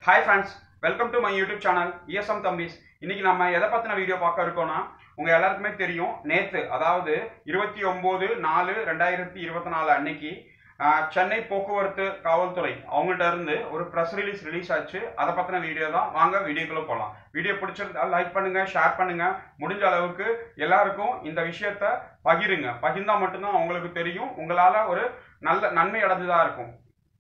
hi friends welcome to my YouTube channel ESM தம்பிஸ் இன்னைக்கு நம்ம எதை பத்தின வீடியோ பார்க்க இருக்கோம்னா உங்க எல்லாருக்குமே தெரியும் நேத்து அதாவது இருபத்தி ஒன்பது நாலு ரெண்டாயிரத்தி இருபத்தி நாலு அன்னைக்கு ஆஹ், சென்னை போக்குவரத்து காவல்துறை அவங்கள்ட்ட இருந்து ஒரு ப்ரெஸ் ரிலீஸ் ரிலீஸ் ஆச்சு அதை பத்தின வீடியோ தான் வாங்க வீடியோக்குள்ள போகலாம் வீடியோ பிடிச்சிருந்தா லைக் பண்ணுங்க ஷேர் பண்ணுங்க முடிஞ்ச அளவுக்கு எல்லாருக்கும் இந்த விஷயத்த பகிருங்க பகிர்ந்தா மட்டும்தான் அவங்களுக்கு தெரியும் உங்களால ஒரு நல்ல நன்மை அடைஞ்சதா இருக்கும்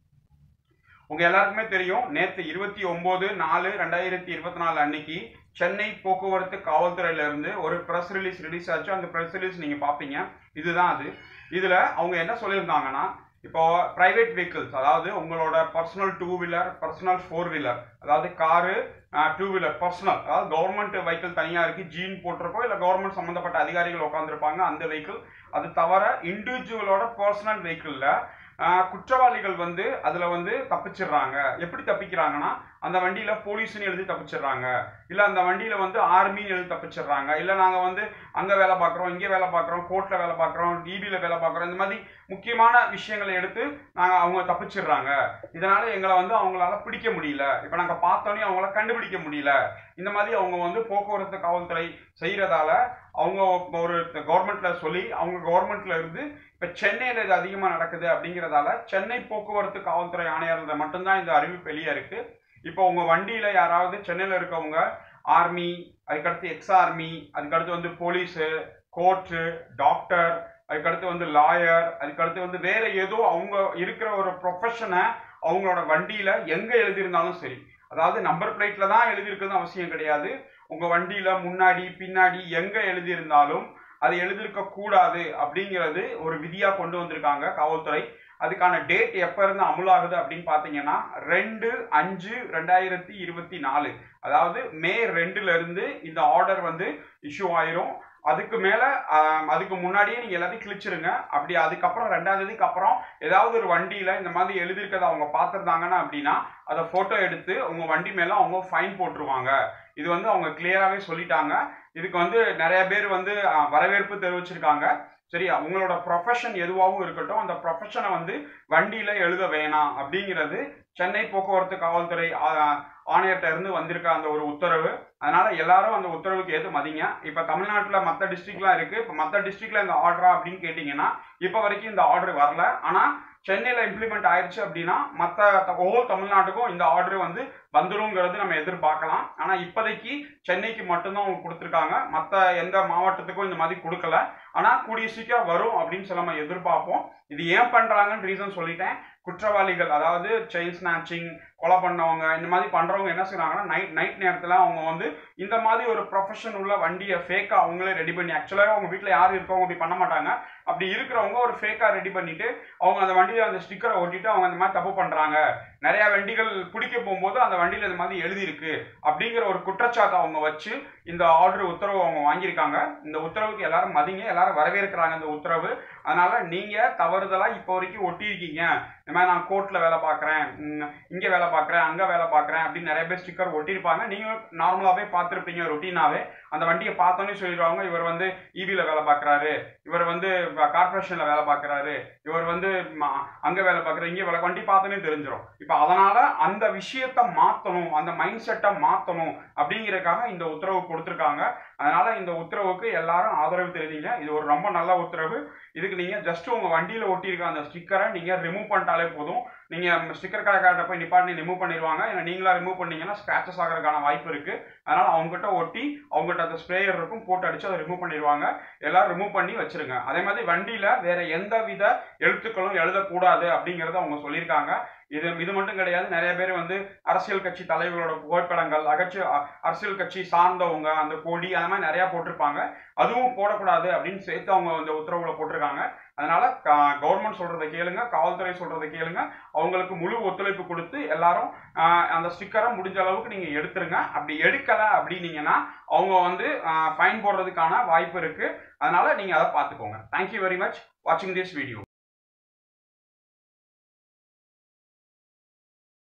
உங்க எல்லாருக்குமே தெரியும் நேத்து இருபத்தி ஒன்பது நாலு ரெண்டாயிரத்தி இருபத்தி நாலு அன்னைக்கு சென்னை போக்குவரத்து காவல்துறையில இருந்து ஒரு ப்ரெஸ் ரிலீஸ் ரிலீஸ் ஆச்சு அந்த ப்ரெஸ் ரிலீஸ் நீங்க பாப்பீங்க இதுதான் அது இதுல அவங்க என்ன சொல்லியிருந்தாங்கன்னா இப்போ பிரைவேட் vehicles அதாவது உங்களோட personal two wheeler personal four wheeler அதாவது காரு டூ வீலர் பர்சனல் அதாவது கவர்மெண்ட் வெஹிக்கிள் தனியாக இருக்கு ஜீன் போட்டிருக்கோம் இல்லை கவர்மெண்ட் சம்மந்தப்பட்ட அதிகாரிகள் உட்காந்துருப்பாங்க அந்த வெஹிக்கிள் அது தவிர இண்டிவிஜுவலோட பர்சனல் வெஹிக்கிளில் குற்றவாளிகள் வந்து அதுல வந்து தப்பிச்சிடுறாங்க எப்படி தப்பிக்கிறாங்கன்னா அந்த வண்டியில போலீஸ்னு எழுதி தப்பிச்சிடுறாங்க இல்ல அந்த வண்டியில வந்து ஆர்மின்னு எழுதி தப்பிச்சிடுறாங்க இல்ல நாங்க வந்து அங்க வேலை பார்க்குறோம் இங்க வேலை பார்க்குறோம் கோர்ட்ல வேலை பார்க்குறோம் டிபியில வேலை பார்க்குறோம் இந்த மாதிரி முக்கியமான விஷயங்களை எடுத்து நாங்க அவங்க தப்பிச்சிடுறாங்க இதனால எங்களை வந்து அவங்களால பிடிக்க முடியல இப்ப நாங்க பார்த்தோன்னே அவங்கள கண்டுபிடிக்க முடியல இந்த மாதிரி அவங்க வந்து போக்குவரத்து காவல்துறை செய்யறதால அவங்க ஒரு கவர்மெண்ட்ல சொல்லி அவங்க கவர்மெண்ட்ல இருந்து இப்ப சென்னையில இது அதிகமா நடக்குது அப்படிங்கறதால சென்னை போக்குவரத்து காவல்துறை ஆணையர்ல மட்டும்தான் இந்த அறிவிப்பு வெளியே இருக்கு இப்போ உங்க வண்டியில யாராவது சென்னையில இருக்கவங்க ஆர்மி அதுக்கடுத்து எக்ஸ் ஆர்மி அதுக்கடுத்து வந்து போலீஸு கோர்ட்டு டாக்டர் அதுக்கடுத்து வந்து லாயர் அதுக்கடுத்து வந்து வேற ஏதோ அவங்க இருக்கிற ஒரு ப்ரொஃபஷனை அவங்களோட வண்டியில எங்க எழுதியிருந்தாலும் சரி அதாவது நம்பர் பிளேட்ல தான் எழுதியிருக்கிறது அவசியம் கிடையாது உங்க வண்டியில முன்னாடி பின்னாடி எங்க எழுதியிருந்தாலும் அது எழுதியிருக்க கூடாது அப்படிங்கிறது ஒரு விதியா கொண்டு வந்திருக்காங்க காவல்துறை அதுக்கான டேட் எப்ப இருந்து அமுலாகுது அப்படின்னு பாத்தீங்கன்னா ரெண்டு அஞ்சு ரெண்டாயிரத்தி இருபத்தி நாலு அதாவது மே ரெண்டுல இருந்து இந்த ஆர்டர் வந்து இஷ்யூ ஆயிரும் அதுக்கு மேல ஆஹ், அதுக்கு முன்னாடியே நீங்க எல்லாத்தையும் கிழிச்சிருங்க அப்படி அதுக்கப்புறம் ரெண்டாம் தேதிக்கு அப்புறம் ஏதாவது ஒரு வண்டியில இந்த மாதிரி எழுதியிருக்கிறத அவங்க பார்த்துருந்தாங்கன்னா அப்படின்னா அதை போட்டோ எடுத்து உங்க வண்டி மேல அவங்க ஃபைன் போட்டுருவாங்க இது வந்து அவங்க கிளியராகவே சொல்லிட்டாங்க இதுக்கு வந்து நிறைய பேர் வந்து ஆஹ், வரவேற்பு தெரிவிச்சிருக்காங்க சரி உங்களோட ப்ரொஃபஷன் எதுவாகவும் இருக்கட்டும் அந்த ப்ரொஃபஷனை வந்து வண்டியில எழுத வேணாம் அப்படிங்கிறது சென்னை போக்குவரத்து காவல்துறை ஆ- ஆணையர்கிட்ட இருந்து வந்திருக்க அந்த ஒரு உத்தரவு அதனால எல்லாரும் அந்த உத்தரவுக்கு ஏத்து மதிங்க இப்ப தமிழ்நாட்டுல மத்த டிஸ்ட்ரிக்ட்லாம் இருக்கு இப்ப மத்த டிஸ்ட்ரிக்ட்ல இந்த ஆர்டரா அப்படின்னு கேட்டீங்கன்னா இப்ப வரைக்கும் இந்த ஆர்டர் வரல ஆனா சென்னையில இம்ப்ளிமெண்ட் ஆயிருச்சு அப்படின்னா மத்த ஒவ்வொரு தமிழ்நாட்டுக்கும் இந்த ஆர்டர் வந்து வந்துருங்கிறது நம்ம எதிர்பார்க்கலாம் ஆனா இப்போதைக்கு சென்னைக்கு மட்டும்தான் அவங்க கொடுத்துருக்காங்க மத்த எந்த மாவட்டத்துக்கும் இந்த மாதிரி கொடுக்கல ஆனா கூடிய சீக்கிரம் வரும் அப்படின்னு சொல்லி நம்ம எதிர்பார்ப்போம் இது ஏன் பண்றாங்கன்னு ரீசன் சொல்லிட்டேன் குற்றவாளிகள் அதாவது செயின் ஸ்நாச்சிங் கொலை பண்ணவங்க இந்த மாதிரி பண்றவங்க என்ன செய்றாங்கன்னா நைட் நைட் நேரத்துல அவங்க வந்து இந்த மாதிரி ஒரு ப்ரொஃபஷன் உள்ள வண்டியை ஃபேக்கா அவங்களே ரெடி பண்ணி ஆக்சுவலாக அவங்க வீட்டில் யார் இருக்கவங்க அப்படி பண்ண மாட்டாங்க அப்படி இருக்கிறவங்க ஒரு ஃபேக்கா ரெடி பண்ணிட்டு அவங்க அந்த வண்டியில அந்த ஸ்டிக்கரை ஒட்டிட்டு அவங்க அந்த மாதிரி தப்பு பண்றாங்க நிறைய வண்டிகள் பிடிக்க போகும்போது அந்த வண்டியில இந்த மாதிரி எழுதியிருக்கு அப்படிங்கிற ஒரு குற்றச்சாட்டை அவங்க வச்சு இந்த ஆர்டர் உத்தரவு அவங்க வாங்கியிருக்காங்க இந்த உத்தரவுக்கு எல்லாரும் மதிங்க எல்லாரும் வரவேற்கிறாங்க இந்த உத்தரவு அதனால நீங்க தவறுதலா இப்போ வரைக்கும் ஒட்டியிருக்கீங்க இந்த மாதிரி நான் கோர்ட்ல வேலை பார்க்குறேன் இங்க வேலை பார்க்குறேன் அங்க வேலை பார்க்குறேன் அப்படின்னு நிறைய பேர் ஸ்டிக்கர் ஒட்டியிருப்பாங்க நீங்க நார்மலாவே பார்த்துருப்பீங்க ரொட்டீனாவே அந்த வண்டியை பார்த்தோன்னே சொல்லிடுவாங்க இவர் வந்து இவில வேலை பார்க்குறாரு இவர் வந்து கார்பரேஷன்ல வேலை பார்க்குறாரு இவர் வந்து ம- அங்க வேலை பார்க்குறாரு இங்க வேலை வண்டி பார்த்தோன்னே தெரிஞ்சிடும் இப்போ அதனால அந்த விஷயத்த மாத்தணும் அந்த மைண்ட் செட்டை மாத்தணும் அப்படிங்கறதுக்காக இந்த உத்தரவு கொடுத்துருக்காங்க அதனால இந்த உத்தரவுக்கு எல்லாரும் ஆதரவு தெரிவிங்க இது ஒரு ரொம்ப நல்ல உத்தரவு இதுக்கு நீங்க ஜஸ்ட் உங்க வண்டியில ஒட்டியிருக்க அந்த ஸ்டிக்கரை நீங்க ரிமூவ் பண்ணிட்டாலே போதும் நீங்க ஸ்டிக்கர் கடைக்காரட்ட போய் நிப்பாட்டி ரிமூவ் பண்ணிடுவாங்க ஏன்னா நீங்களா ரிமூவ் பண்ணீங்கன்னா ஸ்கிராச்சஸ் ஆகிறதுக்கான வாய்ப்பு இருக்கு அதனால அவங்ககிட்ட ஒட்டி அவங்ககிட்ட அந்த ஸ்ப்ரேயர் இருக்கும் போட்டு அடிச்சு அதை ரிமூவ் பண்ணிடுவாங்க எல்லாரும் ரிமூவ் பண்ணி வச்சிருங்க அதே மாதிரி வண்டியில வேற எந்த வித எழுத்துக்களும் எழுதக்கூடாது அப்படிங்கறத அவங்க சொல்லியிருக்காங்க இது இது மட்டும் கிடையாது நிறைய பேர் வந்து அரசியல் கட்சி தலைவர்களோட புகைப்படங்கள் அகச்சி அ- அரசியல் கட்சி சார்ந்தவங்க அந்த கொடி அந்த மாதிரி நிறைய போட்டிருப்பாங்க அதுவும் போடக்கூடாது அப்படின்னு சேர்த்து அவங்க இந்த உத்தரவுல போட்டிருக்காங்க அதனால கவர்மெண்ட் சொல்றதை கேளுங்க காவல்துறை சொல்றதை கேளுங்க அவங்களுக்கு முழு ஒத்துழைப்பு கொடுத்து எல்லாரும் ஆஹ், அந்த ஸ்டிக்கரை முடிஞ்ச அளவுக்கு நீங்க எடுத்துருங்க அப்படி எடுக்கல அப்படின்னீங்கன்னா அவங்க வந்து ஃபைன் போடுறதுக்கான வாய்ப்பு இருக்கு அதனால நீங்க அதை பார்த்துக்கோங்க தேங்க்யூ வெரி மச் வாட்சிங் திஸ் வீடியோ